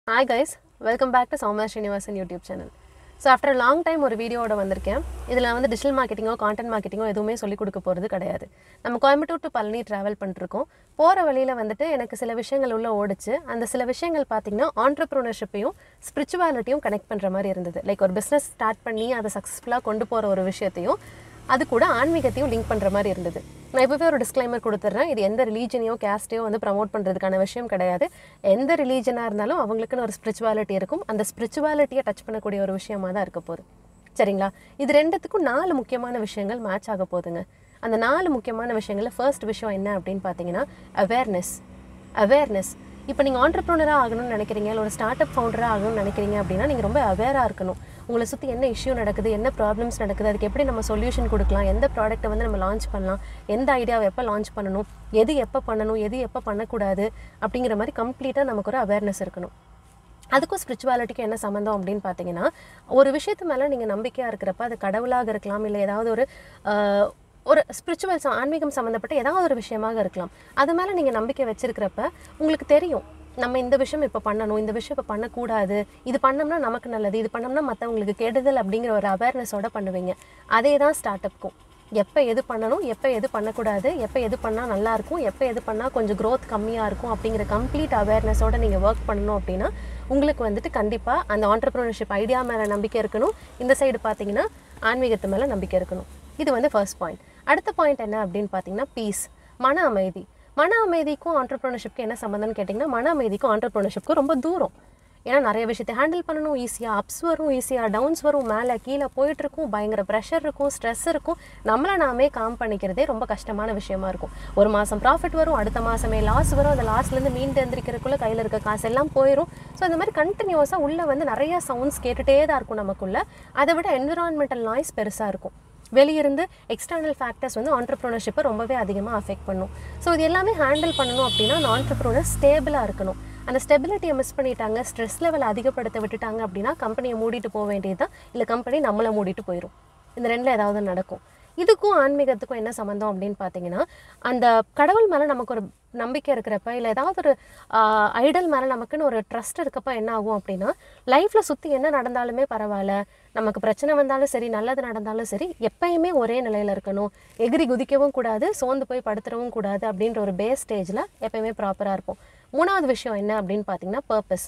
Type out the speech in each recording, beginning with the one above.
hi guys welcome back to Sowmya Srinivasan YouTube channel so after long time ஒரு வீடியோட வந்திருக்கேன் இதில் வந்து டிஜிட்டல் மார்க்கெட்டிங்கோ கான்டென்ட் மார்க்கெட்டிங்கோ எதுவுமே சொல்லிக் கொடுக்க போகிறது கிடையாது நம்ம கோயம்புத்தூர் டு பழனி ட்ராவல் பண்ணிருக்கோம் போகிற வழியில் வந்துட்டு எனக்கு சில விஷயங்கள் உள்ள ஓடிச்சு அந்த சில விஷயங்கள் பார்த்தீங்கன்னா ஆண்டர்ப்ரூனர்ஷிப்பையும் ஸ்பிரிச்சுவாலிட்டியும் கனெக்ட் பண்ணுற மாதிரி இருந்தது லைக் ஒரு பிஸ்னஸ் ஸ்டார்ட் பண்ணி அதை சக்ஸஸ்ஃபுல்லாக கொண்டு போகிற ஒரு விஷயத்தையும் அது கூட ஆன்மீகத்தையும் லிங்க் பண்ணுற மாதிரி இருந்தது நான் இப்போவே ஒரு டிஸ்க்ளைமர் கொடுத்துட்றேன் இது எந்த ரிலீஜனையோ கேஸ்ட்டையோ வந்து ப்ரமோட் பண்ணுறதுக்கான விஷயம் கிடையாது எந்த ரிலீஜனாக இருந்தாலும் அவங்களுக்குன்னு ஒரு ஸ்பிரிச்சுவாலிட்டி இருக்கும் அந்த ஸ்பிரிச்சுவாலிட்டியை டச் பண்ணக்கூடிய ஒரு விஷயமா தான் இருக்க போகுது சரிங்களா இது ரெண்டுத்துக்கும் நாலு முக்கியமான விஷயங்கள் மேட்ச் ஆக போகுதுங்க அந்த நாலு முக்கியமான விஷயங்களில் ஃபர்ஸ்ட் விஷயம் என்ன அப்படின்னு பார்த்தீங்கன்னா அவேர்னஸ் அவேர்னஸ் இப்போ நீங்கள் ஆண்டர்ப்ரூனராக ஆகணும்னு நினைக்கிறீங்க இல்லை ஒரு ஸ்டார்ட் அப் ஃபவுண்டராக ஆகணும்னு நினைக்கிறீங்க அப்படின்னா நீங்கள் ரொம்ப அவேராக இருக்கணும் உங்களை சுற்றி என்ன இஷ்யூ நடக்குது என்ன ப்ராப்ளம்ஸ் நடக்குது அதுக்கு எப்படி நம்ம சொல்யூஷன் கொடுக்கலாம் எந்த ப்ராடக்ட்டை வந்து நம்ம லான்ச் பண்ணலாம் எந்த ஐடியாவை எப்போ லான்ச் பண்ணணும் எது எப்போ பண்ணணும் எது எப்போ பண்ணக்கூடாது அப்படிங்கிற மாதிரி கம்ப்ளீட்டாக நமக்கு ஒரு அவேர்னஸ் இருக்கணும் அதுக்கும் ஸ்பிரிச்சுவாலிட்டிக்கும் என்ன சம்மந்தம் அப்படின்னு பார்த்தீங்கன்னா ஒரு விஷயத்து மேலே நீங்கள் நம்பிக்கையாக இருக்கிறப்ப அது கடவுளாக இருக்கலாம் இல்லை ஏதாவது ஒரு ஆஹ், ஒரு ஸ்பிரிச்சுவல் ஆன்மீகம் சம்மந்தப்பட்ட ஏதாவது ஒரு விஷயமாக இருக்கலாம் அது மேலே நீங்கள் நம்பிக்கை வச்சிருக்கிறப்ப உங்களுக்கு தெரியும் நம்ம இந்த விஷயம் இப்போ பண்ணணும் இந்த விஷயம் இப்போ பண்ணக்கூடாது இது பண்ணோம்னா நமக்கு நல்லது இது பண்ணோம்னா மற்றவங்களுக்கு கெடுதல் அப்படிங்கிற ஒரு அவேர்னஸோட பண்ணுவீங்க அதே தான் ஸ்டார்ட் அப்க்கும் எப்போ எது பண்ணணும் எப்போ எது பண்ணக்கூடாது எப்போ எது பண்ணால் நல்லா இருக்கும் எப்போ எது பண்ணால் கொஞ்சம் growth கம்மியாக இருக்கும் அப்படிங்கிற கம்ப்ளீட் அவேர்னஸோட நீங்கள் ஒர்க் பண்ணணும் அப்படின்னா உங்களுக்கு வந்துட்டு கண்டிப்பாக அந்த ஆண்டர்ப்ரனர்ஷிப் ஐடியா மேலே நம்பிக்கை இருக்கணும் இந்த சைடு பார்த்தீங்கன்னா ஆன்மீகத்து மேலே நம்பிக்கை இருக்கணும் இது வந்து ஃபர்ஸ்ட் பாயிண்ட் அடுத்த பாயிண்ட் என்ன அப்படின்னு பார்த்தீங்கன்னா பீஸ் மன அமைதி மன அமைதிக்கும் ஆண்டர்ப்ரனர்ஷிப்க்கு என்ன சம்மந்தம்னு கேட்டிங்கன்னா மன அமைதிக்கும் ஆண்டர்ப்ரனர்ஷிப்க்கும் ரொம்ப தூரம் ஏன்னா நிறைய விஷயத்தை ஹேண்டில் பண்ணணும் ஈஸியாக அப்ஸ் வரும் ஈஸியாக டவுன்ஸ் வரும் மேலே கீழே போயிட்டு இருக்கும் பயங்கர ப்ரெஷர் இருக்கும் ஸ்ட்ரெஸ் இருக்கும் நம்மளை நாமே காம் பண்ணிக்கிறதே ரொம்ப கஷ்டமான விஷயமா இருக்கும் ஒரு மாதம் ப்ராஃபிட் வரும் அடுத்த மாதமே லாஸ் வரும் அந்த லாஸ்லேருந்து மீண்டு எந்திரிக்கிறதுக்குள்ளே கையில் இருக்க காசு எல்லாம் போயிடும் ஸோ இந்த மாதிரி கண்டினியூஸாக உள்ளே வந்து நிறைய சவுண்ட்ஸ் கேட்டுகிட்டே தான் இருக்கும் நமக்குள்ள அதை விட என்விரான்மெண்டல் நாய்ஸ் பெருசாக இருக்கும் வெளியிருந்து எக்ஸ்டர்னல் ஃபேக்டர்ஸ் வந்து ஆண்டர்ப்ரூனர்ஷிப்பை ரொம்பவே அதிகமாக அஃபெக்ட் பண்ணும் ஸோ இது எல்லாமே ஹேண்டில் பண்ணணும் அப்படின்னா அந்த ஆண்டர்ப்ரூனர் ஸ்டேபிளாக இருக்கணும் அந்த ஸ்டெபிலிட்டியை மிஸ் பண்ணிட்டாங்க ஸ்ட்ரெஸ் லெவல் அதிகப்படுத்த விட்டுட்டாங்க அப்படின்னா கம்பெனியை மூடிட்டு போக வேண்டியதுதான் இல்லை கம்பெனி நம்மளை மூடிட்டு போயிடும் இந்த ரெண்டில் ஏதாவது நடக்கும் இதுக்கும் ஆன்மீகத்துக்கும் என்ன சம்மந்தம் அப்படின்னு பார்த்தீங்கன்னா அந்த கடவுள் மேலே நமக்கு ஒரு நம்பிக்கை இருக்கிறப்ப இல்லை ஏதாவது ஒரு ஐடல் மேலே நமக்குன்னு ஒரு ட்ரஸ்ட் இருக்கப்ப என்ன ஆகும் அப்படின்னா லைஃப்பில் சுற்றி என்ன நடந்தாலுமே பரவாயில்ல நமக்கு பிரச்சனை வந்தாலும் சரி நல்லது நடந்தாலும் சரி எப்பயுமே ஒரே நிலையில் இருக்கணும் எகிரி குதிக்கவும் கூடாது சோர்ந்து போய் படுத்துறவும் கூடாது அப்படின்ற ஒரு பேஸ் ஸ்டேஜில் எப்பயுமே ப்ராப்பராக இருப்போம் மூணாவது விஷயம் என்ன அப்படின்னு பார்த்தீங்கன்னா பர்பஸ்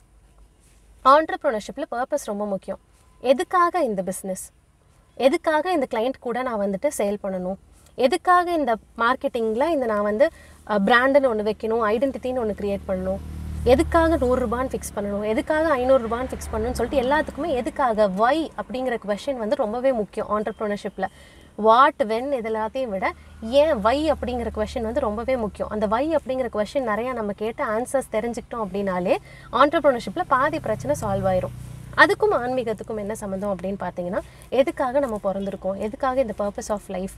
ஆண்டர்ப்ரனர்ஷிப்பில் பர்பஸ் ரொம்ப முக்கியம் எதுக்காக இந்த பிஸ்னஸ் எதுக்காக இந்த கிளைண்ட் கூட நான் வந்துட்டு சேல் பண்ணணும் எதுக்காக இந்த மார்க்கெட்டிங்கில் இந்த நான் வந்து பிராண்டுன்னு ஒன்று வைக்கணும் ஐடென்டிட்டின்னு ஒன்று க்ரியேட் பண்ணணும் எதுக்காக நூறுரூபான்னு ஃபிக்ஸ் பண்ணணும் எதுக்காக ஐநூறுரூபான்னு ஃபிக்ஸ் பண்ணணும்னு சொல்லிட்டு எல்லாத்துக்குமே எதுக்காக வை அப்படிங்கிற கொஷின் வந்து ரொம்பவே முக்கியம் ஆண்டர்ப்ரனர்ஷிப்பில் வாட் வென் இது எல்லாத்தையும் விட ஏன் வை அப்படிங்கிற கொஷின் வந்து ரொம்பவே முக்கியம் அந்த வை அப்படிங்கிற கொஷின் நிறையா நம்ம கேட்டு ஆன்சர்ஸ் தெரிஞ்சுக்கிட்டோம் அப்படின்னாலே ஆண்டர்ப்ரனர்ஷிப்பில் பாதி பிரச்சனை சால்வ் ஆயிரும் அதுக்கும் ஆன்மீகத்துக்கும் என்ன சம்மந்தம் அப்படின்னு பார்த்தீங்கன்னா எதுக்காக நம்ம பிறந்திருக்கோம் எதுக்காக இந்த பர்பஸ் ஆஃப் லைஃப்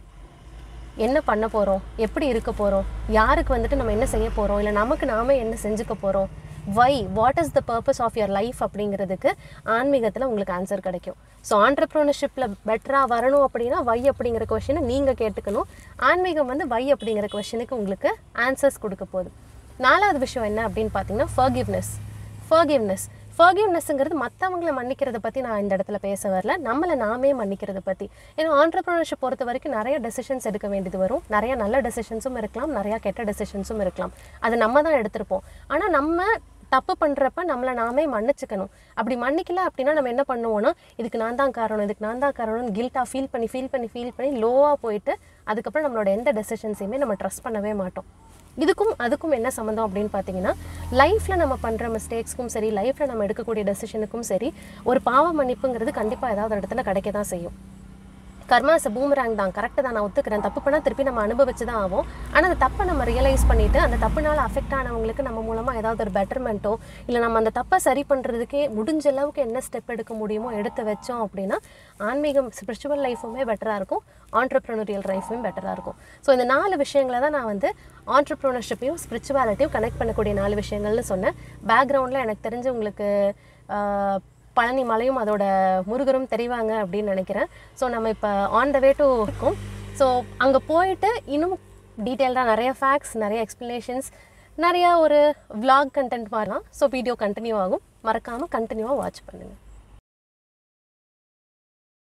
என்ன பண்ண போகிறோம் எப்படி இருக்க போகிறோம் யாருக்கு வந்துட்டு நம்ம என்ன செய்ய போகிறோம் இல்லை நமக்கு நாம என்ன செஞ்சுக்க போகிறோம் why what is the purpose of your life அப்படிங்கிறதுக்கு ஆன்மீகத்தில் உங்களுக்கு ஆன்சர் கிடைக்கும் ஸோ ஆண்டர்ப்ரோனர்ஷிப்பில் பெட்டராக வரணும் அப்படின்னா வை அப்படிங்கிற கொஷினை நீங்கள் கேட்டுக்கணும் ஆன்மீகம் வந்து வை அப்படிங்கிற கொஷினுக்கு உங்களுக்கு ஆன்சர்ஸ் கொடுக்க போகுது நாலாவது விஷயம் என்ன அப்படின்னு பார்த்தீங்கன்னா ஃபர்கிவ்னஸ் ஃபர்கிவ்னஸ் ஃபர்கிவ்னஸ்ங்கிறது மற்றவங்களை மன்னிக்கிறத பற்றி நான் இந்த இடத்துல பேச வரல நம்மளை நாமே மன்னிக்கிறத பற்றி ஏன்னா ஆண்டர்ப்ரனர்ஷிப் பொறுத்த வரைக்கும் நிறைய டெசிஷன்ஸ் எடுக்க வேண்டியது வரும் நிறைய நல்ல டெசிஷன்ஸும் இருக்கலாம் நிறையா கெட்ட டெசிஷன்ஸும் இருக்கலாம் அது நம்ம தான் எடுத்திருப்போம் ஆனால் நம்ம தப்பு பண்ணுறப்ப நம்மளை நாமே மன்னிச்சுக்கணும் அப்படி மன்னிக்கல அப்படின்னா நம்ம என்ன பண்ணுவோம்னா இதுக்கு நான் தான் காரணம் இதுக்கு நான் தான் காரணம்னு கில்ட்டாக ஃபீல் பண்ணி ஃபீல் பண்ணி ஃபீல் பண்ணி லோவாக போயிட்டு அதுக்கப்புறம் நம்மளோட எந்த டெசிஷன்ஸையுமே நம்ம ட்ரஸ்ட் பண்ணவே மாட்டோம் இதுக்கும் அதுக்கும் என்ன சம்மந்தம் அப்படின்னு பார்த்தீங்கன்னா லைஃப்பில் நம்ம பண்ணுற மிஸ்டேக்ஸ்க்கும் சரி லைஃப்பில் நம்ம எடுக்கக்கூடிய டெசிஷனுக்கும் சரி ஒரு பாவ மன்னிப்புங்கிறது கண்டிப்பாக ஏதாவது ஒரு இடத்துல கிடைக்க தான் செய்யும் கர்மா இஸ் பூமராங் தான் கரெக்டு தான் நான் ஒத்துக்கிறேன் தப்பு பண்ணால் திருப்பி நம்ம அனுபவிச்சு தான் ஆகும் ஆனால் அந்த தப்பை நம்ம ரியலைஸ் பண்ணிவிட்டு அந்த தப்புனால அஃபெக்ட் ஆனவங்களுக்கு நம்ம மூலமாக ஏதாவது ஒரு பெட்டர்மெண்ட்டோ இல்லை நம்ம அந்த தப்பை சரி பண்ணுறதுக்கே முடிஞ்ச அளவுக்கு என்ன ஸ்டெப் எடுக்க முடியுமோ எடுத்து வச்சோம் அப்படின்னா ஆன்மீகம் ஸ்பிரிச்சுவல் லைஃபுமே பெட்டராக இருக்கும் ஆண்டர்ப்ரனரியல் லைஃபுமே பெட்டராக இருக்கும் ஸோ இந்த நாலு விஷயங்களை தான் நான் வந்து ஆண்டர்ப்ரனர்ஷிப்பையும் ஸ்பிரிச்சுவாலிட்டியும் கனெக்ட் பண்ணக்கூடிய நாலு விஷயங்கள்னு சொன்னேன் பேக்ரவுண்டில் எனக்கு தெரிஞ்சு உங்களுக்கு ஆஹ், பழனி மலையும் அதோட முருகரும் தெரிவாங்க அப்படின்னு நினைக்கிறேன் ஸோ நம்ம இப்போ ஆன் த வே டு இருக்கோம் ஸோ அங்கே போயிட்டு இன்னும் டீட்டெயில்டாக நிறைய ஃபேக்ட்ஸ் நிறைய எக்ஸ்ப்ளனேஷன்ஸ் நிறையா ஒரு vlog கண்டென்ட் மாதிரிலாம் ஸோ வீடியோ கண்டினியூ ஆகும் மறக்காமல் கண்டினியூவாக வாட்ச் பண்ணுங்கள்